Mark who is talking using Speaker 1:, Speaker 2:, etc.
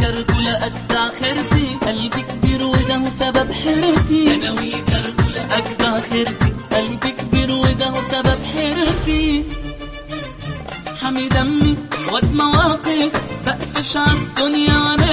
Speaker 1: كركولة أجدع خيرتي قلبي كبير وده هو سبب حيرتي أنا ويا كركولة أجدع خيرتي قلبي كبير وده هو سبب حيرتي حمي دمي واد مواقف بقفش عالدنيا وانا